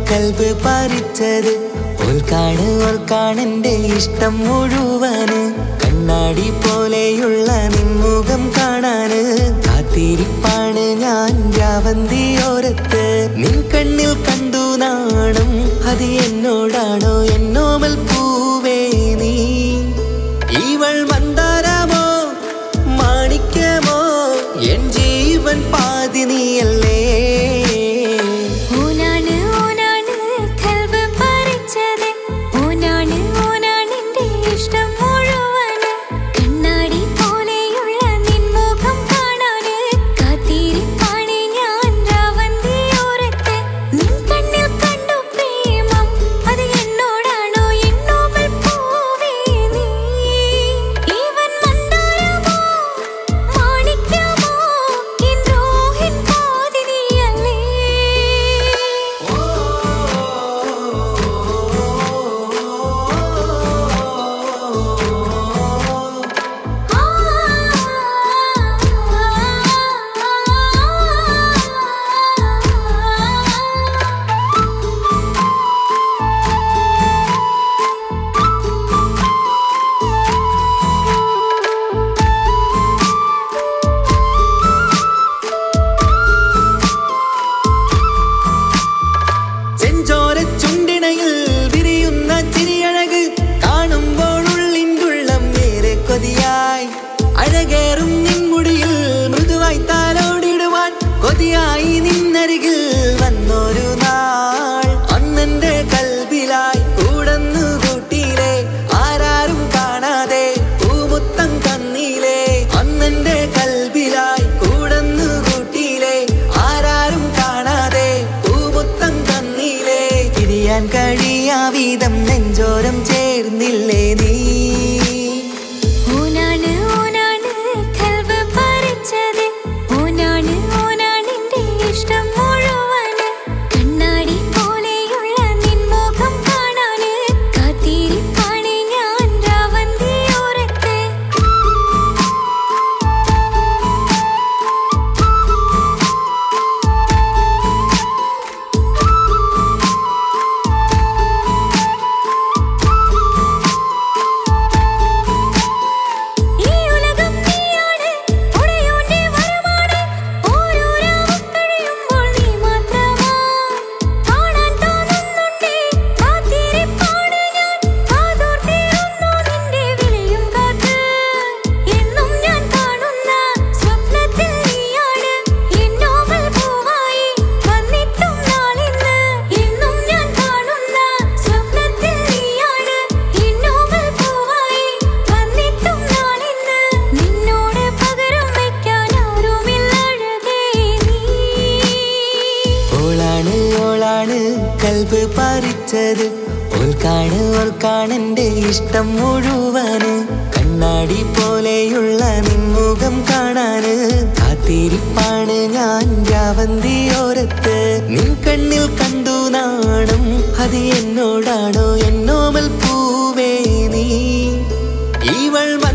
കൽബ് പറിച്ചത് ഓൽക്കാണ് ഓൽക്കാണെന്റെ ഇഷ്ടം മുഴുവന് കണ്ണാടി പോലെയുള്ള നിൻമുഖം കാണാന് കാത്തിരിപ്പാണ് ഞാൻ രാവന്തിയോരത്ത് നിൻ കണ്ണിൽ കണ്ടു നാണം അത് എന്നോടാണോ എന്നോമൽ പൂവേ നീ ഇവൾ മന്ദാരമോ മാണിക്യമോ എൻ ജീവൻ പാതി നീയല്ലേ ഓനാണ് ഓനാണ് കൽബ് പറിച്ചത് ഓനാണ് ഓനാണ് എന്റെ ഇഷ്ടം മുഴുവന് കണ്ണാടി പോലെയുള്ള നിൻമുഖം കാണാന് കാത്തിരിപ്പാണ് ഞാൻ രാവന്തിയോരത്ത് നിൻ കണ്ണിൽ കണ്ടു പ്രേമം അത് എന്നോടാണോ എന്നോമൽ പൂവേ നീ ഇവൻ മന്ദാരമോ മാണിക്യമോ എൻ റോഹിൻ പാതി നീയല്ലേ ചെഞ്ചോര ചുണ്ടിണയിൽ വിരിയുന്ന ചിരിയഴക് കാണുമ്പോൾ ഉള്ളിൻ്റുള്ളം നേരെ കൊതിയായി അഴകേറും നിൻമുടിയിൽ മൃദുവായി താലോടിടുവാൻ കൊതിയായി നിന്നരികിൽ വന്നൊരു നാൾ അന്നെന്റെ കൽവിലായി കൂടന്നു കൂട്ടിയിലെ ആരാരും കാണാതെ പൂമുത്തം തന്നീലേ അന്നെന്റെ കൽവിലായി കൂടന്നു കൂട്ടിയിലെ ആരാരും കാണാതെ പൂമുത്തം തന്നീലേ തിരിയാൻ കഴിയാ വീതം നെഞ്ചോരം ചേർന്നില്ലേ നീ ഓനാണ് ഓനാണ് കൽബ് പറിച്ചത് ഓനാണ് ഓനാണ് എന്റെ ഇഷ്ടം മുഴുവന് കണ്ണാടി പോലെയുള്ള നിൻമുഖം കാണാന് കാത്തിരിപ്പാണ് ഞാൻ രാവന്തിയോരത്ത് ഈ ഉലകം നീയാണ് ഉടയോന്റെ വരമാണ് ഓരോ രാവും കഴിയുമ്പോൾ നീ മാത്രമാ കാണാൻ തോന്നുന്നുണ്ടേ കാത്തിരിപ്പാണ് ഞാൻ കാതോർത്തിരുന്നു നിന്റെ വിളിയും കാത്ത് എന്നും ഞാൻ കാണുന്ന സ്വപ്നത്തിൽ നീയാണ് എന്നോമൽ പൂവായി വന്നിട്ടും നാളിന്ന് എന്നും ഞാൻ കാണുന്ന സ്വപ്നത്തിൽ നീയാണ് എന്നോമൽ പൂവായി വന്നിട്ടും നാളിന്ന് നിന്നോട് പകരം വയ്ക്കാൻ ആരുമില്ലഴകേ നീ ഓളാണ് ഓളാണ് കൽബ് പറിച്ചത് ഓൾക്കാണ് ഓൾക്കാണെന്റെ ഇഷ്ടം മുഴുവന് കണ്ണാടി പോലെയുള്ള നിൻമുഖം കാണാന് കാത്തിരിപ്പാണ് ഞാൻ രാവന്തിയോരത്ത് നിൻ കണ്ണിൽ കണ്ടു നാണം അത് എന്നോടാണോ എന്നോമൽ പൂവേ നീ ഇവൾ